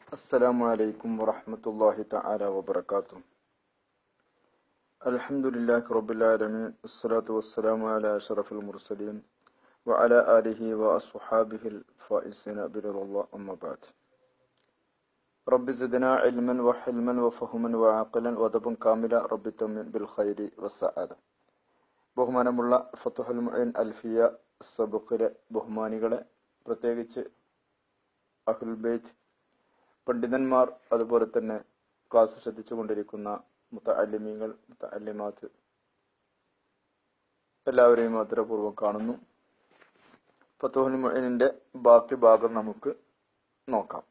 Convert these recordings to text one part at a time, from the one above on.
السلام عليكم ورحمة الله تعالى وبركاته الحمد لله رب العالمين الصلاة والسلام على أشرف المرسلين وعلى آله وأصحابه الفائزين برضا الله أما بعد رب زدنا علما وحلما وفهما وعقلا ودبا كاملا رب تمن بالخير والسعادة ബഹുമാനമുള്ള ഫത്തുഹൽ മുഅൻ അൽഫിയ സബുക്കിലെ ബഹുമാനികളെ പ്രത്യേകിച്ച് അഹുൽ ബൈത്ത് പണ്ഡിതന്മാർ അതുപോലെ തന്നെ ക്ലാസ് ശ്രദ്ധിച്ചുകൊണ്ടിരിക്കുന്ന മുത്തഅല്ലിമീങ്ങൾ മുത്തഅല്ലിമാത്ത് എല്ലാവരെയും ആദരപൂർവ്വം കാണുന്നു ഫത്തുഹുൽ മുഅനിന്റെ ബാക്കി ഭാഗം നമുക്ക് നോക്കാം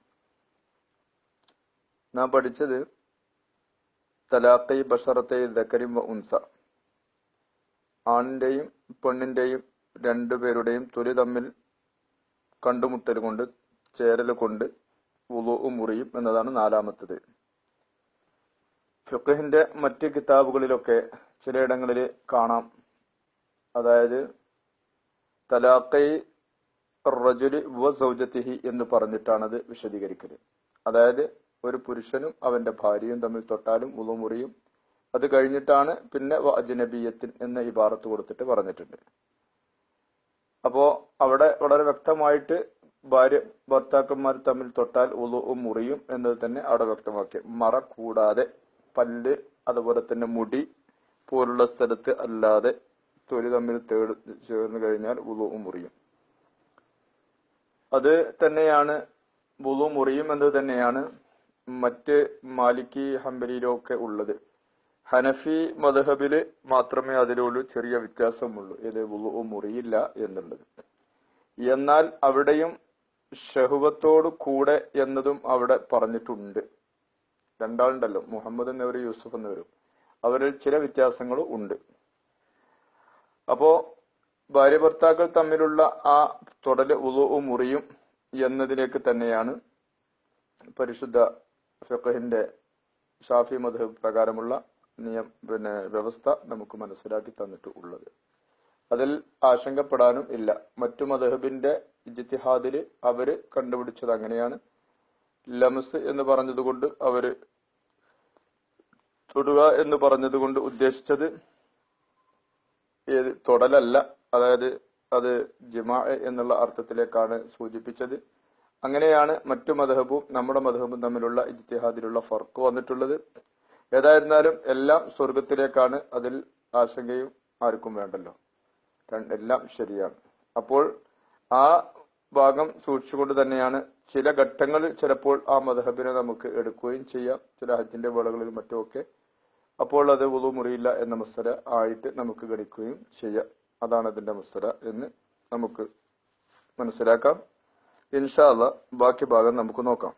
നാം പഠിച്ചത് തലാഖി ബഷറത്തെ ദക്കരിം വ ഉൻസ ആണിന്റെയും പെണ്ണിന്റെയും രണ്ടുപേരുടെയും തൊലി തമ്മിൽ കണ്ടുമുട്ടൽ കൊണ്ട് ചേരൽ കൊണ്ട് വുളുഉ മുറിയും എന്നതാണ് നാലാമത്തത് ഫിഖഹിന്റെ മറ്റ് കിതാബുകളിലൊക്കെ ചിലയിടങ്ങളിൽ കാണാം അതായത് തലാഖൈ റജുലി വ സൗജത്തിഹി എന്ന് പറഞ്ഞിട്ടാണത് വിശദീകരിക്കല് അതായത് ഒരു പുരുഷനും അവന്റെ ഭാര്യയും തമ്മിൽ തൊട്ടാലും വുളു മുറിയും അത് കഴിഞ്ഞിട്ടാണ് പിന്നെ വ അജ്നബിയത്തിൻ എന്ന ഇബാറത്ത് കൊടുത്തിട്ട് പറഞ്ഞിട്ടുണ്ട് അപ്പോ അവിടെ വളരെ വ്യക്തമായിട്ട് ഭാര്യ ഭർത്താക്കന്മാർ തമ്മിൽ തൊട്ടാൽ ഉളു മുറിയും എന്നത് തന്നെ അവിടെ വ്യക്തമാക്കി മറ കൂടാതെ പല്ല് അതുപോലെ തന്നെ മുടി പോലുള്ള സ്ഥലത്ത് അല്ലാതെ തൊലി തമ്മിൽ തേട് ചേർന്ന് കഴിഞ്ഞാൽ ഉളു മുറിയും അത് തന്നെയാണ് വുളു മുറിയും എന്നത് തന്നെയാണ് മറ്റ് മാലിക്കി ഹംബലിയിലൊക്കെ ഉള്ളത് ഹനഫി മധഹബില് മാത്രമേ അതിലൊരു ചെറിയ വ്യത്യാസമുള്ളൂ ഇത് വുളു മുറിയില്ല എന്നുള്ളത് എന്നാൽ അവിടെയും ഷഹുവത്തോട് കൂടെ എന്നതും അവിടെ പറഞ്ഞിട്ടുണ്ട് രണ്ടാളുണ്ടല്ലോ മുഹമ്മദ് എന്നവരും യൂസുഫ് എന്നവരും അവരിൽ ചില വ്യത്യാസങ്ങളും ഉണ്ട് അപ്പോ ഭാര്യ ഭർത്താക്കൾ തമ്മിലുള്ള ആ തൊടല് ഉളു മുറിയും എന്നതിലേക്ക് തന്നെയാണ് പരിശുദ്ധ ഫിഖഹിന്റെ ഷാഫി മധബ് പ്രകാരമുള്ള നിയം പിന്നെ വ്യവസ്ഥ നമുക്ക് മനസ്സിലാക്കി തന്നിട്ട് ഉള്ളത് അതിൽ ആശങ്കപ്പെടാനും ഇല്ല മറ്റു മധഹബിന്റെ ഇജിത്തിഹാദില് അവര് കണ്ടുപിടിച്ചത് അങ്ങനെയാണ് ലംസ് എന്ന് പറഞ്ഞതുകൊണ്ട് അവര് തൊടുക എന്ന് പറഞ്ഞതുകൊണ്ട് ഉദ്ദേശിച്ചത് ഏത് തൊടലല്ല അതായത് അത് ജിമാ എന്നുള്ള അർത്ഥത്തിലേക്കാണ് സൂചിപ്പിച്ചത് അങ്ങനെയാണ് മറ്റു മധഹബും നമ്മുടെ മധഹബും തമ്മിലുള്ള ഇജ്തിഹാദിലുള്ള ഫർക്ക് വന്നിട്ടുള്ളത് ഏതായിരുന്നാലും എല്ലാം സ്വർഗത്തിലേക്കാണ് അതിൽ ആശങ്കയും ആർക്കും വേണ്ടല്ലോ എല്ലാം ശരിയാണ് അപ്പോൾ ആ ഭാഗം സൂക്ഷിച്ചുകൊണ്ട് തന്നെയാണ് ചില ഘട്ടങ്ങളിൽ ചിലപ്പോൾ ആ മധഹബിനെ നമുക്ക് എടുക്കുകയും ചെയ്യാം ചില ഹജ്ജിന്റെ വേളകളിൽ മറ്റുമൊക്കെ അപ്പോൾ അത് ഉളു മുറിയില്ല എന്ന മസ്സല ആയിട്ട് നമുക്ക് ഗണിക്കുകയും ചെയ്യാം അതാണ് അതിന്റെ മസ്സല എന്ന് നമുക്ക് മനസ്സിലാക്കാം ഇൻഷാല്ല ബാക്കി ഭാഗം നമുക്ക് നോക്കാം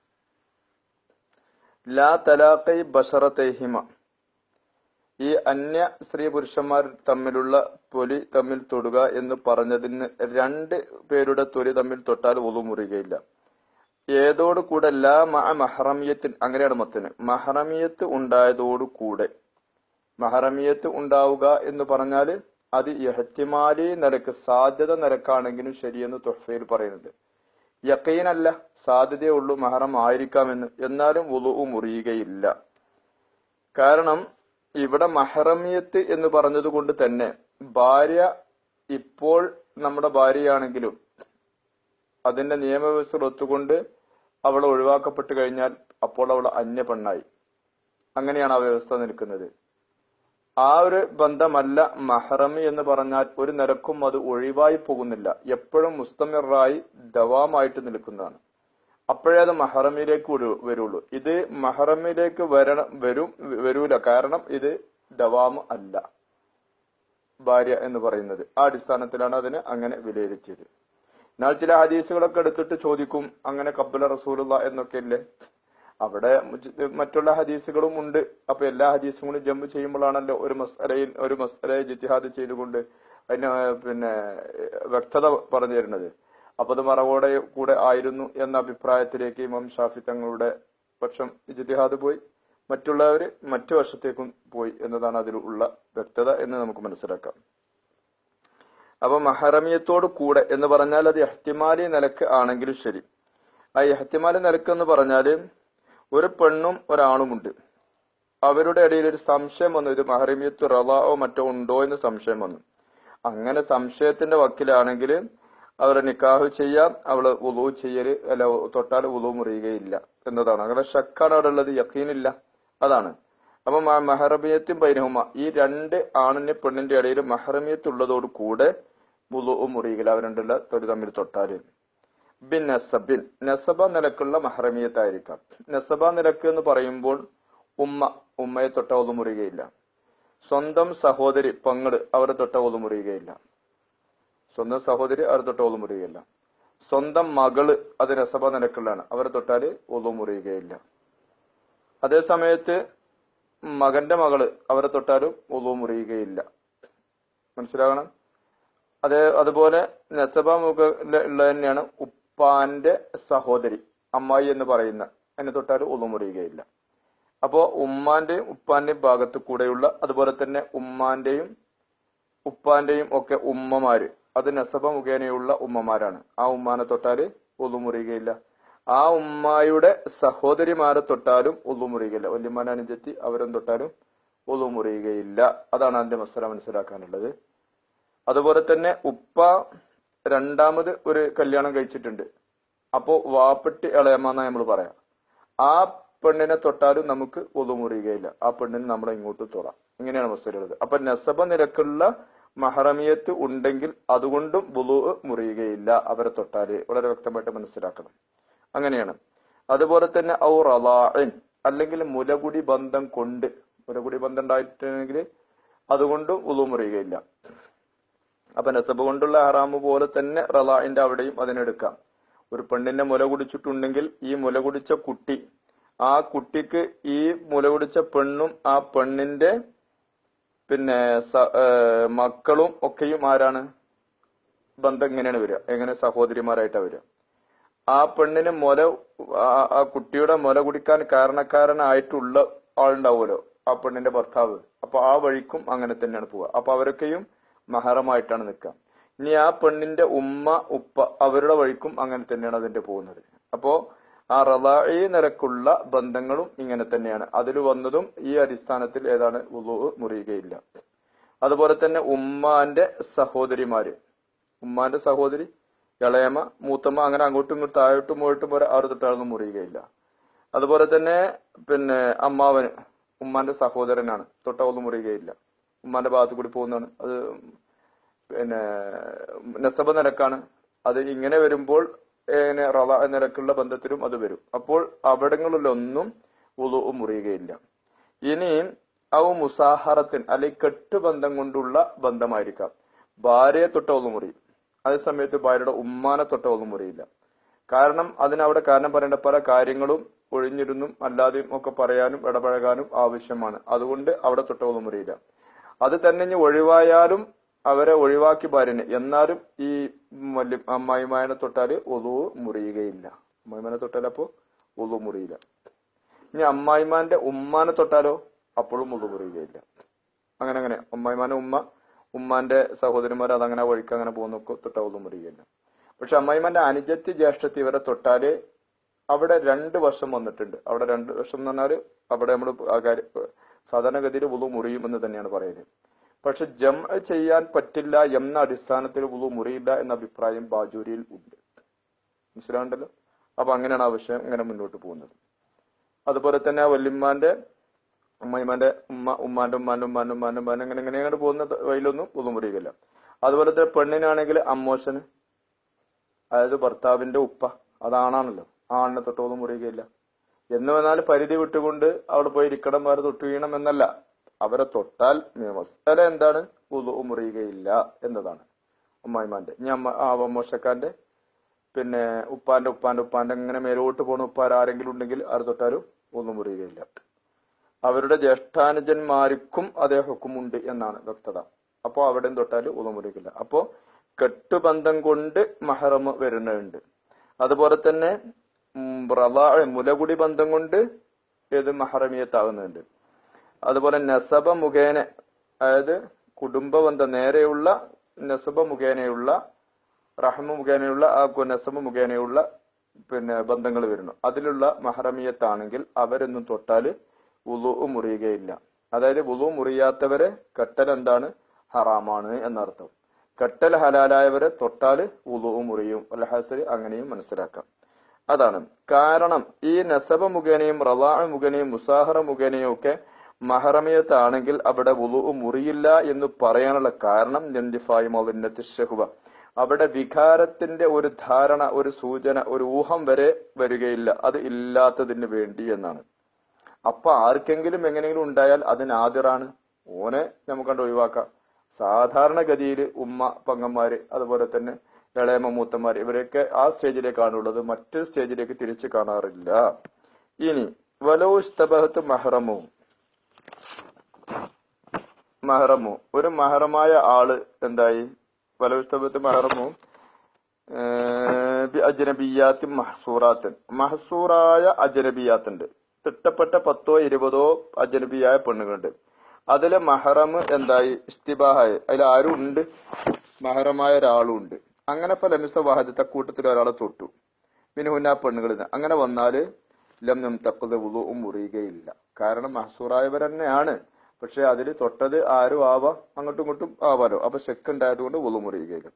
ലാ തലാഖൈ ബഷറത്തേഹിമ ഈ അന്യ സ്ത്രീ പുരുഷന്മാർ തമ്മിലുള്ള തൊലി തമ്മിൽ തൊടുക എന്ന് പറഞ്ഞതിന് രണ്ട് പേരുടെ തൊലി തമ്മിൽ തൊട്ടാൽ ഒതു മുറിയുകയില്ല ഏതോട് കൂടെ ലാ മഹറമിയത്തിൽ അങ്ങനെയാണ് മത്തിന് മഹറമിയത്ത് ഉണ്ടായതോടു കൂടെ മഹറമിയത്ത് ഉണ്ടാവുക എന്ന് പറഞ്ഞാൽ അത് എഹത്തിമാലി നിരക്ക് സാധ്യത നിരക്കാണെങ്കിലും ശരിയെന്ന് തൊഫയിൽ പറയുന്നുണ്ട് യക്കീനല്ല സാധ്യതയുള്ളൂ മഹറം ആയിരിക്കാമെന്ന് എന്നാലും വുളു മുറിയുകയില്ല കാരണം ഇവിടെ മഹറമിയത്ത് എന്ന് പറഞ്ഞതുകൊണ്ട് തന്നെ ഭാര്യ ഇപ്പോൾ നമ്മുടെ ഭാര്യയാണെങ്കിലും അതിന്റെ നിയമവ്യവസ്ഥ ഒത്തുകൊണ്ട് അവൾ ഒഴിവാക്കപ്പെട്ടു കഴിഞ്ഞാൽ അപ്പോൾ അവൾ അന്യ പെണ്ണായി അങ്ങനെയാണ് ആ വ്യവസ്ഥ നിൽക്കുന്നത് ആ ഒരു ബന്ധമല്ല മഹറമി എന്ന് പറഞ്ഞാൽ ഒരു നിരക്കും അത് ഒഴിവായി പോകുന്നില്ല എപ്പോഴും മുസ്തമിറായി ദവാമായിട്ട് നിൽക്കുന്നതാണ് അപ്പോഴേ അത് മഹറമിലേക്ക് വരുള്ളൂ ഇത് മഹറമിലേക്ക് വരണം വരും വരൂല കാരണം ഇത് ദവാമ് അല്ല ഭാര്യ എന്ന് പറയുന്നത് ആ അടിസ്ഥാനത്തിലാണ് അതിനെ അങ്ങനെ വിലയിരുത്തിയത് എന്നാൽ ചില ഹദീസുകളൊക്കെ എടുത്തിട്ട് ചോദിക്കും അങ്ങനെ കബ്ബല റസൂലുള്ള എന്നൊക്കെ ഇല്ലേ അവിടെ മറ്റുള്ള ഹദീസുകളും ഉണ്ട് അപ്പൊ എല്ലാ ഹദീസും കൂടി ജമ്പ് ചെയ്യുമ്പോഴാണല്ലോ ഒരു മസ്അലയിൽ ഒരു മസ്അലയെ ജിത്തിഹാദ് ചെയ്തുകൊണ്ട് അതിന് പിന്നെ വ്യക്തത പറഞ്ഞു തരുന്നത് അപ്പൊ അത് മറവോടെ കൂടെ ആയിരുന്നു എന്ന അഭിപ്രായത്തിലേക്ക് ഇമാം ഷാഫി തങ്ങളുടെ പക്ഷം ഇജിത്തിഹാദ് പോയി മറ്റുള്ളവര് മറ്റു വശത്തേക്കും പോയി എന്നതാണ് അതിലുള്ള വ്യക്തത എന്ന് നമുക്ക് മനസ്സിലാക്കാം അപ്പൊ മഹറമിയത്തോട് കൂടെ എന്ന് പറഞ്ഞാൽ അത് എഹ്തിമാലി നിലക്ക് ആണെങ്കിലും ശരി ആ ഇഹ്തിമാൽ നിരക്കെന്ന് പറഞ്ഞാല് ഒരു പെണ്ണും ഒരാണുമുണ്ട് അവരുടെ ഇടയിൽ ഒരു സംശയം വന്നു ഇത് മഹറിമിയത്ത് റവാവോ മറ്റോ ഉണ്ടോ എന്ന് സംശയം വന്നു അങ്ങനെ സംശയത്തിന്റെ വക്കിലാണെങ്കിൽ അവരെ നിക്കാഹ് ചെയ്യാം അവള് ഉളു ചെയ്യല് അല്ല തൊട്ടാൽ ഉളു മുറിയുകയില്ല എന്നതാണ് അങ്ങനെ ഷക്കാണ് അവിടെ ഉള്ളത് യക്കീനില്ല അതാണ് അപ്പൊ മഹറമിയത്തും ബൈനഹുമ ഈ രണ്ട് ആണിന്റെ പെണ്ണിന്റെ ഇടയിൽ മഹറമിയത്ത് ഉള്ളതോട് കൂടെ ഉളു മുറിയുകയില്ല അവർ രണ്ടുള്ള തൊരു തമ്മിൽ തൊട്ടാല് ബിൻ നസബിൻ നസബ നിലക്കുള്ള മഹറമിയത്തായിരിക്കാം നസബ നിലക്ക് എന്ന് പറയുമ്പോൾ ഉമ്മ ഉമ്മയെ തൊട്ട ഒതു മുറിയുകയില്ല സ്വന്തം സഹോദരി പങ്ങള് അവരെ തൊട്ട ഒതു മുറിയുകയില്ല സ്വന്തം സഹോദരി അവരെ തൊട്ട ഒതു മുറിയുകയില്ല സ്വന്തം മകള് അത് നസബ നിലക്കുള്ളതാണ് അവരെ തൊട്ടാല് ഒതു മുറിയുകയില്ല അതേ സമയത്ത് മകന്റെ മകള് അവരെ തൊട്ടാലും ഒതു മുറിയുകയില്ല മനസ്സിലാകണം അതേ അതുപോലെ നസബ മുഖ ഉള്ള തന്നെയാണ് ഉപ്പാന്റെ സഹോദരി അമ്മായി എന്ന് പറയുന്ന അതിനെ തൊട്ടാലും ഒതു മുറിയുകയില്ല അപ്പോ ഉമ്മാന്റെയും ഉപ്പാന്റെയും ഭാഗത്ത് കൂടെയുള്ള അതുപോലെ തന്നെ ഉമ്മാന്റെയും ഉപ്പാന്റെയും ഒക്കെ ഉമ്മമാര് അത് നസബ മുഖേനയുള്ള ഉമ്മമാരാണ് ആ ഉമ്മാനെ തൊട്ടാല് ഒതു മുറിയുകയില്ല ആ ഉമ്മായുടെ സഹോദരിമാരെ തൊട്ടാലും ഒതു മുറിയുകയില്ല വല്യമ്മാൻ അനുജത്തി അവരും തൊട്ടാലും ഒതു മുറിയുകയില്ല അതാണ് അതിന്റെ മസല മനസ്സിലാക്കാനുള്ളത് അതുപോലെ തന്നെ ഉപ്പ രണ്ടാമത് ഒരു കല്യാണം കഴിച്ചിട്ടുണ്ട് അപ്പോ വാപ്പെട്ടി ഇളയമ്മ എന്നാ നമ്മൾ പറയാം ആ പെണ്ണിനെ തൊട്ടാലും നമുക്ക് ഒതു മുറിയുകയില്ല ആ പെണ്ണിന് നമ്മളെ ഇങ്ങോട്ട് തൊടാം ഇങ്ങനെയാണ് മസലുള്ളത് അപ്പൊ നസബ നിരക്കുള്ള മഹറമിയത്ത് ഉണ്ടെങ്കിൽ അതുകൊണ്ടും ബുലു മുറിയുകയില്ല അവരെ തൊട്ടാല് വളരെ വ്യക്തമായിട്ട് മനസ്സിലാക്കണം അങ്ങനെയാണ് അതുപോലെ തന്നെ ഔ റലാഇൻ അല്ലെങ്കിൽ മുലകുടി ബന്ധം കൊണ്ട് മുലകുടി ബന്ധം ഉണ്ടായിട്ടുണ്ടെങ്കിൽ അതുകൊണ്ടും ഉളു മുറിയുകയില്ല അപ്പൊ നസബ് കൊണ്ടുള്ള ഹറാമ് പോലെ തന്നെ റലാഇന്റെ അവിടെയും അതിനെടുക്കാം ഒരു പെണ്ണിന്റെ മുല കുടിച്ചിട്ടുണ്ടെങ്കിൽ ഈ മുല കുടിച്ച കുട്ടി ആ കുട്ടിക്ക് ഈ മുല കുടിച്ച പെണ്ണും ആ പെണ്ണിന്റെ പിന്നെ മക്കളും ഒക്കെയും ആരാണ് ബന്ധം എങ്ങനെയാണ് വരിക എങ്ങനെ സഹോദരിമാരായിട്ടാണ് വരിക ആ പെണ്ണിന് മുല ആ കുട്ടിയുടെ മുല കുടിക്കാൻ കാരണക്കാരനായിട്ടുള്ള ആളുണ്ടാവുമല്ലോ ആ പെണ്ണിന്റെ ഭർത്താവ് അപ്പൊ ആ വഴിക്കും അങ്ങനെ തന്നെയാണ് പോവുക അപ്പൊ അവരൊക്കെയും മഹറമായിട്ടാണ് നിൽക്കുക ഇനി ആ പെണ്ണിന്റെ ഉമ്മ ഉപ്പ അവരുടെ വഴിക്കും അങ്ങനെ തന്നെയാണ് അതിന്റെ പോകുന്നത് അപ്പോ ആ റലായി നിരക്കുള്ള ബന്ധങ്ങളും ഇങ്ങനെ തന്നെയാണ് അതിൽ വന്നതും ഈ അടിസ്ഥാനത്തിൽ ഏതാണ് ഉളു മുറിയുകയില്ല അതുപോലെ തന്നെ ഉമ്മാന്റെ സഹോദരിമാര് ഉമ്മാന്റെ സഹോദരി ഇളയമ്മ മൂത്തമ്മ അങ്ങനെ അങ്ങോട്ടും ഇങ്ങോട്ടും താഴോട്ടും പോയിട്ടും പോലെ ആറ് തൊട്ടാളൊന്നും മുറിയുകയില്ല അതുപോലെ തന്നെ പിന്നെ അമ്മാവന് ഉമ്മാന്റെ സഹോദരനാണ് തൊട്ട ഒന്നും മുറിയുകയില്ല ഉമ്മാന്റെ ഭാഗത്ത് കൂടി പോകുന്നതാണ് അത് പിന്നെ നസബ നിരക്കാണ് അത് ഇങ്ങനെ വരുമ്പോൾ ഇങ്ങനെ റള നിരക്കുള്ള ബന്ധത്തിലും അത് വരും അപ്പോൾ അവിടങ്ങളിലൊന്നും ഉളു മുറിയുകയില്ല ഇനി ഔ മുസാഹറത്തിൻ അല്ലെങ്കിൽ കെട്ടുബന്ധം കൊണ്ടുള്ള ബന്ധമായിരിക്കാം ഭാര്യയെ തൊട്ട ഒന്നും മുറിയും അതേ സമയത്ത് ഭാര്യയുടെ ഉമ്മാനെ തൊട്ട ഒന്നും മുറിയില്ല കാരണം അതിനവിടെ കാരണം പറയേണ്ട പല കാര്യങ്ങളും ഒഴിഞ്ഞിരുന്നും അല്ലാതെയും ഒക്കെ പറയാനും ഇടപഴകാനും ആവശ്യമാണ് അതുകൊണ്ട് അവിടെ തൊട്ട ഒന്നും മുറിയില്ല അത് തന്നെ ഇനി ഒഴിവായാലും അവരെ ഒഴിവാക്കി ഭാര്യനെ എന്നാലും ഈ വല്യ അമ്മായിമായനെ തൊട്ടാല് ഒതു മുറിയുകയില്ല അമ്മായിമാനെ തൊട്ടാൽ അപ്പോ ഒതു മുറിയില്ല ഇനി അമ്മായിമാന്റെ ഉമ്മാനെ തൊട്ടാലോ അപ്പോഴും ഒതു മുറിയുകയില്ല അങ്ങനെ അങ്ങനെ അമ്മായിമാന്റെ ഉമ്മ ഉമ്മാന്റെ സഹോദരന്മാർ അതങ്ങനെ വഴിക്ക് അങ്ങനെ പോകുന്ന തൊട്ട ഒതു മുറിയുകയില്ല പക്ഷെ അമ്മായിമാന്റെ അനുജത്തി ജ്യേഷ്ഠത്തി ഇവരെ തൊട്ടാല് അവിടെ രണ്ട് വർഷം വന്നിട്ടുണ്ട് അവിടെ രണ്ട് വർഷം എന്ന് പറഞ്ഞാല് അവിടെ നമ്മൾ ആ കാര്യം സാധാരണഗതിയിൽ ഉളു മുറിയും എന്ന് തന്നെയാണ് പറയുന്നത് പക്ഷെ ജം ചെയ്യാൻ പറ്റില്ല എന്ന അടിസ്ഥാനത്തിൽ ഉളു മുറിയില്ല എന്ന അഭിപ്രായം ബാജൂരിയിൽ ഉണ്ട് മനസ്സിലാണ്ടല്ലോ അപ്പൊ അങ്ങനെയാണ് ആ വിഷയം ഇങ്ങനെ മുന്നോട്ട് പോകുന്നത് അതുപോലെ തന്നെ ആ വല്യമ്മാന്റെ അമ്മയമ്മാന്റെ ഉമ്മ ഉമ്മാന്റെ ഉമ്മാന്റെ ഉമ്മാന്റെ ഉമ്മാന്റെ ഉമ്മാന്റെ അങ്ങനെ ഇങ്ങനെ അങ്ങോട്ട് പോകുന്ന വഴിയിലൊന്നും ഉളു മുറിയില്ല അതുപോലെ തന്നെ പെണ്ണിനാണെങ്കിൽ അമ്മോശന് അതായത് ഭർത്താവിന്റെ ഉപ്പ അതാണാണല്ലോ ആണിനെ തൊട്ടൊന്നും മുറിയുകയില്ല എന്ന് വന്നാൽ പരിധി വിട്ടുകൊണ്ട് അവിടെ പോയി ഇരിക്കണം വേറെ തൊട്ടു വീണം എന്നല്ല അവരെ തൊട്ടാൽ മസ്തല എന്താണ് ഉതു മുറിയുകയില്ല എന്നതാണ് അമ്മായിമാന്റെ ഇനി അമ്മ ആ മോശക്കാന്റെ പിന്നെ ഉപ്പാന്റെ ഉപ്പാന്റെ ഉപ്പാന്റെ ഇങ്ങനെ മേലോട്ട് പോണ ഉപ്പാർ ആരെങ്കിലും ഉണ്ടെങ്കിൽ അത് തൊട്ടാലും ഒന്നും മുറിയുകയില്ല അവരുടെ ജ്യേഷ്ഠാനുജന്മാർക്കും അതേ ഹുക്കുമുണ്ട് എന്നാണ് വ്യക്തത അപ്പോ അവിടെയും തൊട്ടാൽ ഒന്നും മുറിയില്ല അപ്പോ കെട്ടുബന്ധം കൊണ്ട് മഹറമ് വരുന്നുണ്ട് അതുപോലെ തന്നെ മുലകുടി ബന്ധം കൊണ്ട് ഏത് മഹറമിയത്താകുന്നുണ്ട് അതുപോലെ നസബ മുഖേന അതായത് കുടുംബ ബന്ധം നേരെയുള്ള നസബ മുഖേനയുള്ള റഹ്മ മുഖേനയുള്ള ആ നസബ മുഖേനയുള്ള പിന്നെ ബന്ധങ്ങൾ വരുന്നു അതിലുള്ള മഹറമിയത്താണെങ്കിൽ അവരൊന്നും തൊട്ടാല് വുളു മുറിയുകയില്ല അതായത് വുളു മുറിയാത്തവരെ കെട്ടൽ എന്താണ് ഹറാമാണ് എന്നർത്ഥം കെട്ടൽ ഹലാലായവരെ തൊട്ടാല് വുളു മുറിയും അൽഹസരി അങ്ങനെയും മനസ്സിലാക്കാം അതാണ് കാരണം ഈ നസബ മുഖേനയും റവാ മുഖേനയും മുസാഹറ മുഖേനയും ഒക്കെ മഹറമിയത്താണെങ്കിൽ അവിടെ വുളു മുറിയില്ല എന്ന് പറയാനുള്ള കാരണം നിന്ദിഫായി മൗലിന്നത്തി ഷഹുവ അവിടെ വികാരത്തിന്റെ ഒരു ധാരണ ഒരു സൂചന ഒരു ഊഹം വരെ വരികയില്ല അത് ഇല്ലാത്തതിന് വേണ്ടി എന്നാണ് അപ്പൊ ആർക്കെങ്കിലും എങ്ങനെയെങ്കിലും ഉണ്ടായാൽ അത് നാദിറാണ് ഓനെ നമുക്ക് കണ്ട് ഒഴിവാക്കാം സാധാരണഗതിയിൽ ഉമ്മ പങ്ങന്മാര് അതുപോലെ തന്നെ ഇളയമ്മ മൂത്തന്മാര് ഇവരെയൊക്കെ ആ സ്റ്റേജിലേക്കാണുള്ളത് മറ്റൊരു സ്റ്റേജിലേക്ക് തിരിച്ചു കാണാറില്ല ഇനി വലോസ്തബഹത്ത് മഹറമോ മഹറമോ ഒരു മഹറമായ ആള് എന്തായി വലോസ്തബത്ത് മഹറമോ അജനബിയാത്തി മഹസൂറാത്തൻ മഹസൂറായ അജനബിയാത്തുണ്ട് തിട്ടപ്പെട്ട പത്തോ ഇരുപതോ അജനബിയായ പെണ്ണുങ്ങളുണ്ട് അതിലെ മഹറം എന്തായി ഇസ്തിബാഹായി അതിൽ ആരും ഉണ്ട് മഹറമായ ഒരാളും ഉണ്ട് അങ്ങനെ ഫലമിസ വാഹദത്തെ കൂട്ടത്തിൽ ഒരാളെ തൊട്ടു പിന്നെ ഹുന്ന പെണ്ണുകളിൽ നിന്ന് അങ്ങനെ വന്നാല് ലം നം തക്കത് ഉളുവും മുറിയുകയില്ല കാരണം മഹസൂറായവർ തന്നെയാണ് പക്ഷെ അതിൽ തൊട്ടത് ആരും ആവാം അങ്ങോട്ടും ഇങ്ങോട്ടും ആവാലോ അപ്പൊ ശെക്ക് ഉണ്ടായതുകൊണ്ട് ഉളു മുറിയുകയില്ല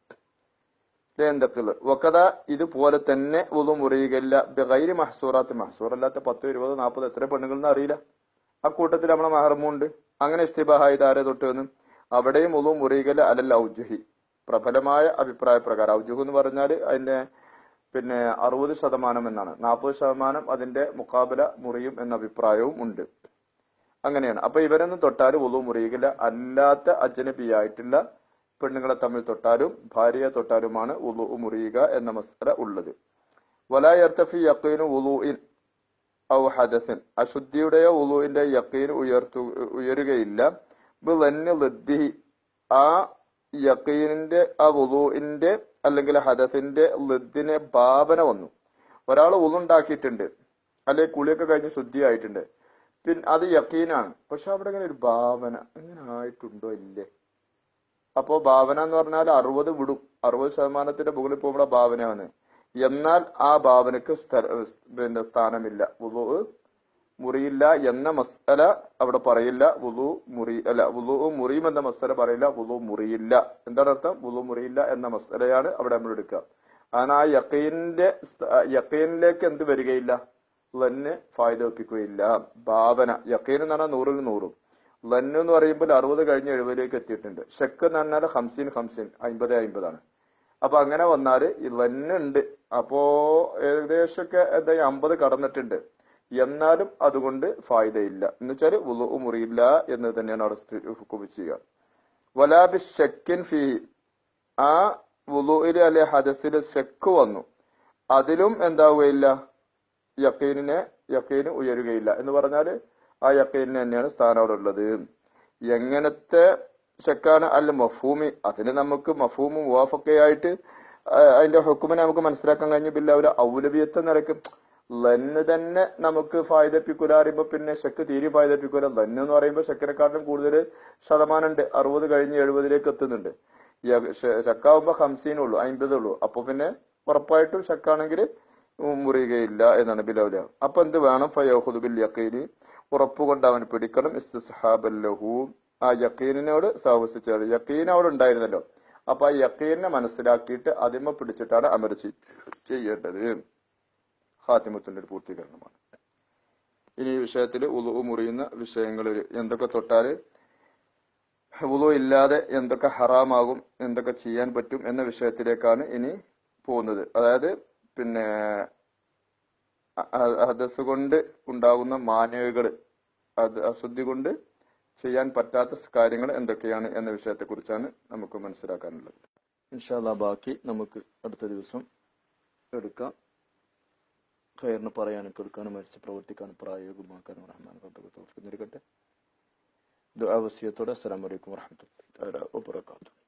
ലേന്തക്കള് വക്കത ഇതുപോലെ തന്നെ ഉളു മുറിയുകയില്ല ബൈരി മഹസൂറാത്ത് മഹസൂർ അല്ലാത്ത പത്തോ ഇരുപതോ നാൽപ്പതോ എത്ര പെണ്ണുങ്ങളെന്ന് അറിയില്ല ആ കൂട്ടത്തിൽ നമ്മളെ മഹറമുണ്ട് അങ്ങനെ ഇസ്തിബാഹായത് ആരെ തൊട്ട് വന്നു അവിടെയും ഉളു മുറിയുകയില്ല അലല്ല ഔജുഹി പ്രബലമായ അഭിപ്രായ പ്രകാരം ഔജുഹു എന്ന് പറഞ്ഞാൽ അതിന്റെ പിന്നെ അറുപത് ശതമാനം എന്നാണ് നാൽപ്പത് ശതമാനം അതിന്റെ മുക്കാബല മുറിയും എന്ന അഭിപ്രായവും ഉണ്ട് അങ്ങനെയാണ് അപ്പൊ ഇവരൊന്നും തൊട്ടാൽ ഉളു മുറിയുകയില്ല അല്ലാത്ത അജനബിയായിട്ടുള്ള പെണ്ണുങ്ങളെ തമ്മിൽ തൊട്ടാലും ഭാര്യയെ തൊട്ടാലുമാണ് ഉളു മുറിയുക എന്ന മസല ഉള്ളത് വലായർത്തഫി യക്കീനു ഉളുഇൻ ഔ ഹദസിൻ അശുദ്ധിയുടെയോ ഉളുവിന്റെ യക്കീൻ ഉയർത്തു ഉയരുകയില്ല ബിളന്ന് ലദ്ദിഹി ആ യക്കീനിന്റെ ആ ഉളുവിന്റെ അല്ലെങ്കിൽ ഹദസിന്റെ ലദ്ദിനെ ഭാവന വന്നു ഒരാൾ ഉളുണ്ടാക്കിയിട്ടുണ്ട് അല്ലെ കുളിയൊക്കെ കഴിഞ്ഞ് ശുദ്ധിയായിട്ടുണ്ട് പിന്നെ അത് യക്കീനാണ് പക്ഷെ അവിടെ ഇങ്ങനെ ഒരു ഭാവന ഇങ്ങനെ ആയിട്ടുണ്ടോ ഇല്ലേ അപ്പോ ഭാവന എന്ന് പറഞ്ഞാൽ അറുപത് വിടും അറുപത് ശതമാനത്തിന്റെ മുകളിൽ പോകുമ്പോൾ ഭാവനയാണ് എന്നാൽ ആ ഭാവനക്ക് പിന്നെ സ്ഥാനമില്ല വുളു മുറിയില്ല എന്ന മസല അവിടെ പറയില്ല വുളു മുറി അല്ല വുളു മുറിയും എന്ന മസല പറയില്ല വുളു മുറിയില്ല എന്താണ് അർത്ഥം വുളു മുറിയില്ല എന്ന മസലയാണ് അവിടെ നമ്മൾ എടുക്കുക കാരണം ആ യക്കീനിന്റെ യക്കീനിലേക്ക് എന്ത് വരികയില്ല ലന്ന് ഫായ്ദ ഒപ്പിക്കുകയില്ല ഭാവന യക്കീൻ എന്ന് പറഞ്ഞാൽ നൂറിൽ നൂറും ലന്ന് എന്ന് പറയുമ്പോൾ അറുപത് കഴിഞ്ഞ് എഴുപതിലേക്ക് എത്തിയിട്ടുണ്ട് ഷെക്ക് എന്ന് പറഞ്ഞാൽ ഹംസീൻ ഹംസീൻ അമ്പത് അമ്പതാണ് അപ്പൊ അങ്ങനെ വന്നാല് ഈ ലന്നുണ്ട് അപ്പോ ഏകദേശമൊക്കെ എന്താ അമ്പത് കടന്നിട്ടുണ്ട് എന്നാലും അതുകൊണ്ട് ഫായ്ദയില്ല എന്ന് വെച്ചാല് ഉളു മുറിയില്ല എന്ന് തന്നെയാണ് അവിടെ ഹുക്കും ചെയ്യുക വലാബി ഷെക്കിൻ ഫി ആ വുളുയില് അല്ലെ ഹദസില് ഷെക്ക് വന്നു അതിലും എന്താവുകയില്ല യക്കീനിനെ യക്കീന് ഉയരുകയില്ല എന്ന് പറഞ്ഞാല് ആ യക്കീനിന് തന്നെയാണ് സ്ഥാനം അവിടെ ഉള്ളത് എങ്ങനത്തെ ഷെക്കാണ് അല്ല മഫൂമി അതിന് നമുക്ക് മഫൂമും മുവാഫക്കയായിട്ട് അതിന്റെ ഹുക്കുമിനെ നമുക്ക് മനസ്സിലാക്കാൻ കഴിഞ്ഞില്ല ഒരു ഔലവിയത്തെ നിലക്ക് ലന്ന് തന്നെ നമുക്ക് ഫായ്ദപ്പിക്കൂല അറിയുമ്പോ പിന്നെ ഷെക്ക് തീരെ ഫായ്ദപ്പിക്കൂല ലന്ന് എന്ന് പറയുമ്പോൾ ഷെക്കിനെക്കാട്ടിലും കൂടുതൽ ശതമാനം ഉണ്ട് അറുപത് കഴിഞ്ഞ് എഴുപതിലേക്ക് എത്തുന്നുണ്ട് ഷെക്കാവുമ്പോ ഹംസീനുള്ളൂ അമ്പതുള്ളൂ അപ്പൊ പിന്നെ ഉറപ്പായിട്ടും ഷെക്കാണെങ്കിൽ മുറിയുകയില്ല എന്നാണ് ബിലൗല അപ്പൊ എന്ത് വേണം ഫയോഹുദ് ബിൽ യക്കീന് ഉറപ്പുകൊണ്ട് അവൻ പിടിക്കണം ഇസ്തിസ്ഹാബല്ലഹു ആ യക്കീനിനോട് സഹവസിച്ചത് യക്കീൻ അവിടെ ഉണ്ടായിരുന്നല്ലോ അപ്പൊ ആ യക്കീനെ മനസ്സിലാക്കിയിട്ട് അതിമ പിടിച്ചിട്ടാണ് അമർ ചെയ്യേണ്ടത് ഹാത്തിമത്തിന്റെ ഒരു പൂർത്തീകരണമാണ് ഇനി ഈ വിഷയത്തിൽ ഉളു മുറിയുന്ന വിഷയങ്ങളിൽ എന്തൊക്കെ തൊട്ടാല് ഉളു ഇല്ലാതെ എന്തൊക്കെ ഹറാമാകും എന്തൊക്കെ ചെയ്യാൻ പറ്റും എന്ന വിഷയത്തിലേക്കാണ് ഇനി പോകുന്നത് അതായത് പിന്നെ ഹദസ് കൊണ്ട് ഉണ്ടാകുന്ന മാനവകൾ അത് അശുദ്ധി കൊണ്ട് ചെയ്യാൻ പറ്റാത്ത കാര്യങ്ങൾ എന്തൊക്കെയാണ് എന്ന വിഷയത്തെ കുറിച്ചാണ് നമുക്ക് മനസ്സിലാക്കാനുള്ളത് ഇൻഷാല്ല ബാക്കി നമുക്ക് അടുത്ത ദിവസം എടുക്കാം ഖൈറിന് പറയാനും കൊടുക്കാനും മരിച്ച് പ്രവർത്തിക്കാനും പ്രായോഗികമാക്കാനും റഹ്മാൻ റബ്ബക്ക് തോഫിക്ക് നൽകട്ടെ ദുആ വസിയത്തോടെ അസ്സലാമു അലൈക്കും വറഹ്മത്തുള്ളാഹി വബറകാതുഹു